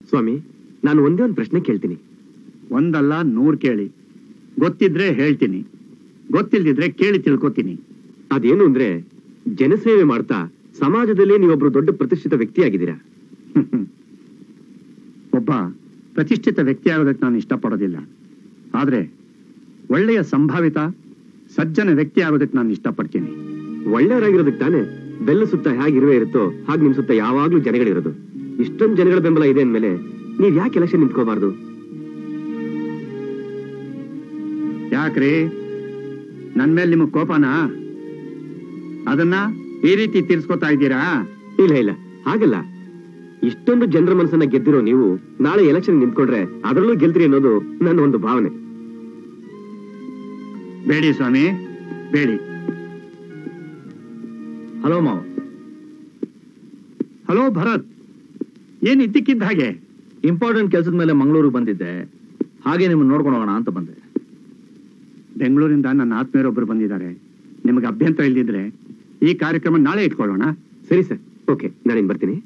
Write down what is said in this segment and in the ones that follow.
ಸ್ವಾಮಿ ನಾನು ಒಂದೇ ಒಂದು ಪ್ರಶ್ನೆ ಕೇಳ್ತೀನಿ ಒಂದಲ್ಲ ನೂರ್ ಕೇಳಿ ಗೊತ್ತಿದ್ರೆ ಹೇಳ್ತೀನಿ ಗೊತ್ತಿಲ್ದಿದ್ರೆ ಕೇಳಿ ತಿಳ್ಕೊತೀನಿ ಅದೇನು ಅಂದ್ರೆ ಜನಸೇವೆ ಮಾಡ್ತಾ ಸಮಾಜದಲ್ಲಿ ನೀವೊಬ್ರು ದೊಡ್ಡ ಪ್ರತಿಷ್ಠಿತ ವ್ಯಕ್ತಿಯಾಗಿದ್ದೀರಾ ಒಬ್ಬ ಪ್ರತಿಷ್ಠಿತ ವ್ಯಕ್ತಿ ಆಗೋದಕ್ಕೆ ನಾನು ಇಷ್ಟಪಡೋದಿಲ್ಲ ಆದ್ರೆ ಒಳ್ಳೆಯ ಸಂಭಾವಿತ ಸಜ್ಜನ ವ್ಯಕ್ತಿ ಆಗೋದಕ್ಕೆ ನಾನು ಇಷ್ಟಪಡ್ತೀನಿ ಒಳ್ಳೆಯವರಾಗಿರೋದಕ್ಕೆ ತಾನೆ ಬೆಲ್ಲ ಸುತ್ತ ಹೇಗಿರುವೆ ಇರುತ್ತೋ ಹಾಗೆ ನಿಮ್ ಸುತ್ತ ಯಾವಾಗ್ಲೂ ಜನಗಳಿರೋದು ಇಷ್ಟೊಂದು ಜನಗಳ ಬೆಂಬಲ ಇದೆ ಅಂದ್ಮೇಲೆ ನೀವ್ ಯಾಕೆ ಎಲೆಕ್ಷನ್ ನಿಂತ್ಕೋಬಾರ್ದು ಯಾಕ್ರಿ ನನ್ ಮೇಲೆ ನಿಮಗ್ ಕೋಪನಾ ಅದನ್ನ ಈ ರೀತಿ ತೀರ್ಸ್ಕೊತಾ ಇದ್ದೀರಾ ಇಲ್ಲ ಇಲ್ಲ ಹಾಗಲ್ಲ ಇಷ್ಟೊಂದು ಜನರ ಮನಸ್ಸನ್ನ ಗೆದ್ದಿರೋ ನೀವು ನಾಳೆ ಎಲೆಕ್ಷನ್ ನಿಂತ್ಕೊಂಡ್ರೆ ಅದರಲ್ಲೂ ಗೆಲ್ತೀರಿ ಅನ್ನೋದು ನನ್ನ ಒಂದು ಭಾವನೆ ಬೇಡಿ ಸ್ವಾಮಿ ಬೇಡಿ ಹಲೋ ಮಾವ ಹಲೋ ಭರತ್ ಏನ್ ಇದ್ದಕ್ಕಿದ್ದ ಹಾಗೆ ಇಂಪಾರ್ಟೆಂಟ್ ಕೆಲಸದ ಮೇಲೆ ಮಂಗಳೂರಿಗೆ ಬಂದಿದ್ದೆ ಹಾಗೆ ನಿಮ್ಮನ್ನ ನೋಡ್ಕೊಂಡು ಹೋಗೋಣ ಅಂತ ಬಂದೆ ಬೆಂಗಳೂರಿಂದ ನನ್ನ ಆತ್ಮೀಯರೊಬ್ಬರು ಬಂದಿದ್ದಾರೆ ನಿಮಗೆ ಅಭ್ಯಂತರ ಇಲ್ದಿದ್ರೆ ಈ ಕಾರ್ಯಕ್ರಮ ನಾಳೆ ಇಟ್ಕೊಳ್ಳೋಣ ಸರಿ ಸರ್ ಓಕೆ ನಾನಿನ್ ಬರ್ತೀನಿ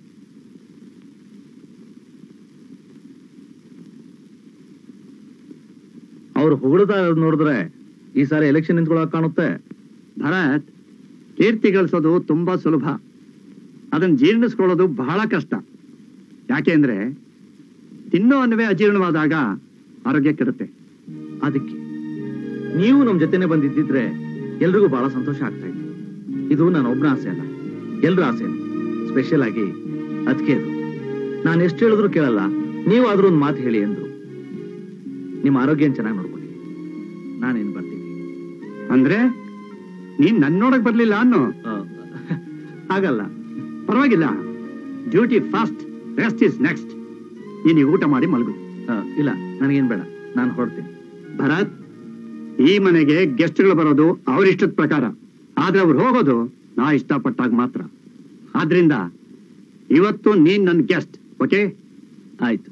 ಅವ್ರು ಹೊಗಳ್ತಾ ಇರೋದ್ ನೋಡಿದ್ರೆ ಈ ಸಾರಿ ಎಲೆಕ್ಷನ್ ನಿಂತ್ಕೊಳ್ಳೋಕೆ ಕಾಣುತ್ತೆ ಭರತ್ ಕೀರ್ತಿ ಗಳಿಸೋದು ತುಂಬಾ ಸುಲಭ ಅದನ್ನ ಜೀರ್ಣಿಸ್ಕೊಳ್ಳೋದು ಬಹಳ ಕಷ್ಟ ಯಾಕೆ ಅಂದ್ರೆ ತಿನ್ನೋ ಅನ್ನವೇ ಅಜೀರ್ಣವಾದಾಗ ಆರೋಗ್ಯ ಕೆಡುತ್ತೆ ಅದಕ್ಕೆ ನೀವು ನಮ್ ಜೊತೆನೆ ಬಂದಿದ್ದಿದ್ರೆ ಎಲ್ರಿಗೂ ಬಹಳ ಸಂತೋಷ ಆಗ್ತಾ ಇತ್ತು ಇದು ನನ್ನ ಒಬ್ಬನ ಆಸೆ ಅಲ್ಲ ಎಲ್ರ ಆಸೆ ಸ್ಪೆಷಲ್ ಆಗಿ ಅದಕ್ಕೆ ಅದು ನಾನು ಎಷ್ಟು ಹೇಳಿದ್ರು ಕೇಳಲ್ಲ ನೀವು ಆದ್ರೂ ಒಂದು ಮಾತು ಹೇಳಿ ಎಂದ್ರು ನಿಮ್ಮ ಆರೋಗ್ಯ ಚೆನ್ನಾಗಿ ನೋಡ್ಕೊಳ್ಳಿ ನಾನೇನ್ ಬರ್ತೀನಿ ಅಂದ್ರೆ ನೀನ್ ನನ್ ನೋಡಕ್ ಬರ್ಲಿಲ್ಲ ಅನ್ನೋ ಆ, ಹಾಗಲ್ಲ ಪರವಾಗಿಲ್ಲ duty fast rest is next ನೀನು ಊಟ ಮಾಡಿ ಮಲಗು ಆ, ಇಲ್ಲ ನನಗೇನ್ ಬೇಡ ನಾನು ಹೊರಡ್ತೀನಿ ಭರತ್ ಈ ಮನೆಗೆ ಗೆಸ್ಟ್ಗಳು ಬರೋದು ಅವ್ರ ಇಷ್ಟದ ಪ್ರಕಾರ ಆದ್ರೆ ಅವ್ರು ಹೋಗೋದು ನಾ ಇಷ್ಟಪಟ್ಟಾಗ ಮಾತ್ರ ಆದ್ರಿಂದ ಇವತ್ತು ನೀನ್ ನನ್ ಗೆಸ್ಟ್ ಓಕೆ ಆಯ್ತು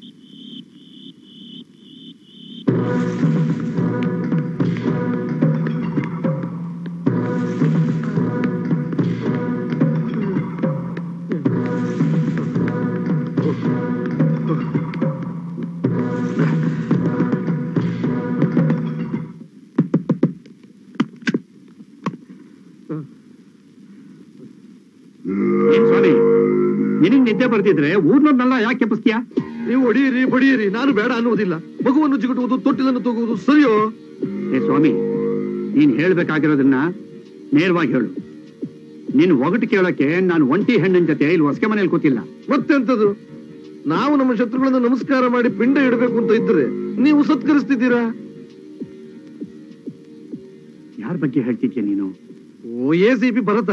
ಏನ್ ಸ್ವಾಮಿ ನಿನಗ್ ನಿದ್ದೆ ಬರ್ತಿದ್ರೆ ಊರ್ನೋದ್ನೆಲ್ಲ ಯಾಕೆ ಕೆಪ್ಪಿಸ್ತೀಯಾ ನೀವು ಹೊಡಿಯಿರಿ ಬಡಿಯಿರಿ ನಾನು ಬೇಡ ಅನ್ನೋದಿಲ್ಲ ಮಗುವನ್ನು ಜಿಗುಟುವುದು ತೊಟ್ಟಿಲನ್ನು ತಗುವುದು ಸರಿಯೋ ಏ ಸ್ವಾಮಿ ನೀನ್ ಹೇಳ್ಬೇಕಾಗಿರೋದನ್ನ ನೇರವಾಗಿ ಹೇಳು ನೀನ್ ಒಗಟು ಕೇಳಕ್ಕೆ ನಾನು ಒಂಟಿ ಹೆಣ್ಣಿನ ಜೊತೆ ಇಲ್ಲಿ ಹೊಸಕೆ ಮನೇಲಿ ಕೂತಿಲ್ಲ ಮತ್ತೆಂತದು ನಾವು ನಮ್ಮ ಶತ್ರುಗಳನ್ನು ನಮಸ್ಕಾರ ಮಾಡಿ ಪಿಂಡ ಇಡಬೇಕು ಅಂತ ಇದ್ರೆ ನೀವು ಸತ್ಕರಿಸ್ತಿದ್ದೀರಾ ಯಾರ ಬಗ್ಗೆ ಹೇಳ್ತಿದ್ಯಾ ನೀನು ಓ ಎ ಸಿ ಪಿ ಭರತ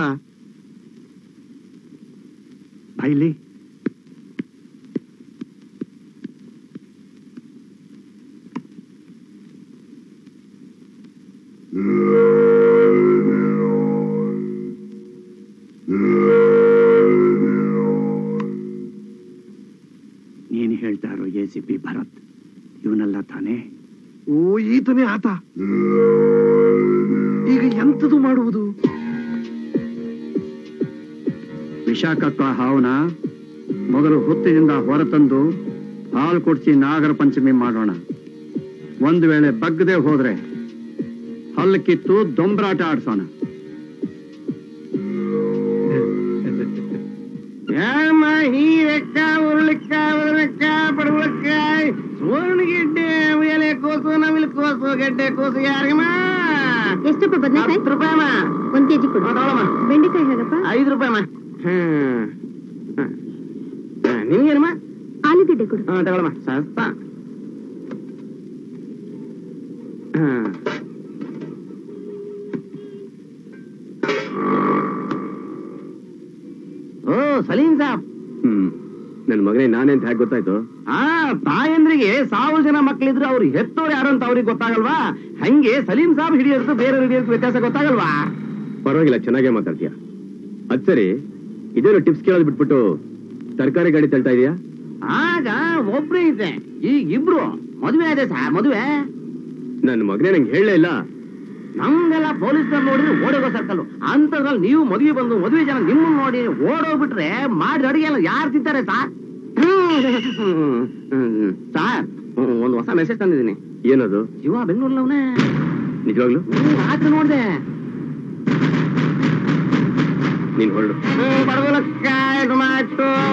ಬಾಯ್ಲಿ ನೀನು ಹೇಳ್ತಾ ಇರೋ ಎ ಸಿ ಪಿ ಭರತ್ ಇವನಲ್ಲ ತಾನೇ ಓ ಈತನೇ ಆತ ಈಗ ಎಂತದು ಮಾಡುವುದು ವಿಶಾಖಕ್ಕ ಹಾವನ ಮೊದಲು ಹುತ್ತಿನಿಂದ ಹೊರತಂದು ಹಾಲು ಕೊಡ್ಸಿ ನಾಗರ ಪಂಚಮಿ ಮಾಡೋಣ ಒಂದು ವೇಳೆ ಬಗ್ಗದೆ ಹೋದ್ರೆ ಹಲ್ಲು ಕಿತ್ತು ದೊಂಬರಾಟ ಆಡ್ಸೋಣ ಹೀರೆಕ್ಕ ಉರುಳಿಕ್ಕ ಉರುಳಕ್ಕ ಪಡವಳಕ್ಕಾಯ್ ಸುವರ್ಣಗೆಡ್ಡೆ ಎಲೆ ಕೋಸು ನವಿಲು ಕೋಸು ಗೆಡ್ಡೆ ಕೋಸು ಯಾರಿಗಮ್ಮ ಎಷ್ಟಪ್ಪ ಬದನೆಕಾಯಿ ಹತ್ತು ರೂಪಾಯಮ್ಮ ಒಂದ್ ಕೆಜಿ ಕೊಡು ತಗೊಳಮ್ಮ ಬೆಂಡೆಕಾಯಿ ಹೇಗಪ್ಪ ಐದು ರೂಪಾಯಮ್ಮ ಹ್ಮ್ ನಿಮ್ಗೇನಮ್ಮ ಆಲೂಗೆಡ್ಡೆ ಕೊಡು ಹಾ ತಗೊಳಮ್ಮ ಸಸ್ತ ಹ್ಮ್ ಓ ಸಲೀಂ ಸಾಬ್ ಹ್ಮ್ ನನ್ ಮಗನೇ ನಾನೇ ಅಂತ ಹೇಗೆ ಗೊತ್ತಾಯ್ತು ಆ ತಾಯಂದ್ರಿಗೆ ಸಾವಿರ ಜನ ಮಕ್ಕಳಿದ್ರು ಅವ್ರು ಹೆತ್ತೋರು ಯಾರು ಅಂತ ಅವ್ರಿಗೆ ಗೊತ್ತಾಗಲ್ವಾ ಹಂಗೆ ಸಲೀಂ ಸಾಬ್ ಹಿಡಿಯೋದು ಬೇರೆ ಹಿಡಿಯೋದಕ್ಕೆ ವ್ಯತ್ಯಾಸ ಗೊತ್ತಾಗಲ್ವಾ ಪರವಾಗಿಲ್ಲ ಚೆನ್ನಾಗೇ ಮಾತಾಡ್ತೀಯ ಅದ್ ಸರಿ ಇದೇನು ಟಿಪ್ಸ್ ಕೇಳೋದು ಬಿಟ್ಬಿಟ್ಟು ತರಕಾರಿ ಗಾಡಿ ತಳ್ತಾ ಇದೀಯಾ ಆಗ ಒಬ್ರೇ ಇದ್ದೆ ಈಗ ಇಬ್ರು ಮದುವೆ ಇದೆ ಸಾ ಮದುವೆ ನನ್ನ ಮಗನೇ ನಂಗೆ ಹೇಳಲೇ ಇಲ್ಲ ನಮ್ಗೆಲ್ಲ ಪೊಲೀಸ್ನವ್ರು ನೋಡಿದ್ರೆ ಓಡೋಗೋ ಸರ್ಕಲ್ ಅಂತದ್ರಲ್ಲಿ ನೀವು ಮದುವೆ ಬಂದು ಮದುವೆ ಜನ ನಿಮ್ಮನ್ನ ನೋಡಿ ಓಡೋಗ್ಬಿಟ್ರೆ ಮಾಡಿ ಅಡಿಗೆ ಎಲ್ಲ ಯಾರು ತಿಂತಾರೆ ಸಾ ಹ್ಮ್. ಮೆಸೇಜ್ ತಂದಿದ್ದೀನಿ ಏನದು ಇವ ಬೆಂಗಳೂರಲ್ಲಿ ಅವನೇ ನಿಜವಾಗ್ಲು ರಾತ್ರಿ ನೋಡ್ದೆ ನೀನ್ ಹೊರಡು ಪಡವಲಕ್ಕಾಯಿ ಟೊಮ್ಯಾಟೊ